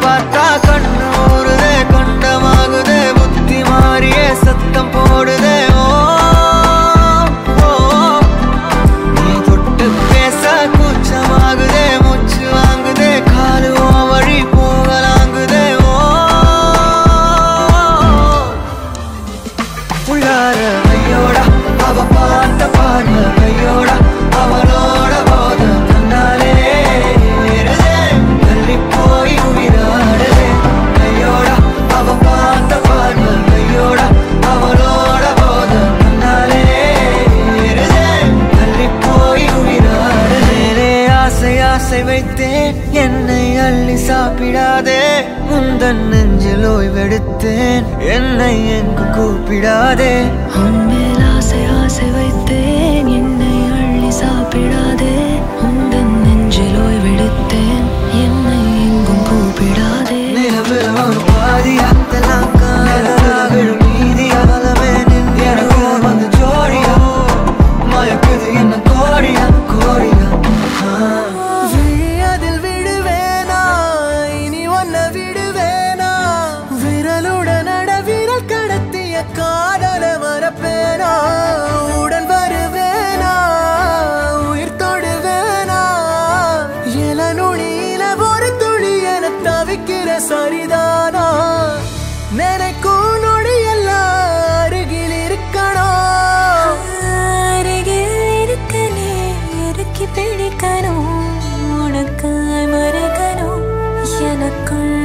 பார்த்தா கண்ணு ஊறுதே கண்டமாகுதே புத்தி மாறியே சத்தம் போடுதே ஓ ஓ, நீ தொட்டு பேச கூச்சமாகுதே மூச்சு வாங்குதே காலு உன் வழி போகலாங்குதே ஓ உள்ளார கையோட அவ பார்த்த பார்வை கையோட அவளோட போத கண்ணாலே ஏறுதே. தள்ளி போய் உயிராடுதே கையோட அவ பார்த்த பார்வை கையோட அவளோட போத கண்ணாலே ஏறுதே. தள்ளி போய் உயிராடுதே ஆசை ஆசை வைத்தேன் என்னை அள்ளி சாப்பிடாதே முந்தன் நெஞ்சில் ஓய்வெடுத்தேன் என்னை எங்கு கூப்பிடாதே உன்மேல் ஆசை ஆசை வைத்தேன் என்னை அள்ளி சாப்பிடாதே உந்தன் நெஞ்சில் ஓய்வெடுத்தேன் என்னை எங்கும் கூப்பிடாதே நிலவில் ஒரு பாதியா தெல்லாம் காணலா விழும் மீதியா பலமே நின்று வந்து ஜோடியா மயக்குது என்ன கோடியா கோடியா அதில் விடுவேனா இனி ஒன்ன விடுவேனா விரலுடன் அட விரல் கடத்திய காதல மறப்பேனா உடன் வருவேனா உயிர் தொடுவேனா இள நுனியில ஒரு துளி என தவிக்கிற சரிதானா நினைக்கும் நொடியெல்லாம் அருகில் இருக்கணும் அருகில் இருக்கனே இறுக்கி பிடிக்கணும் உனக்காய் மறைக்கணும் எனக்குள்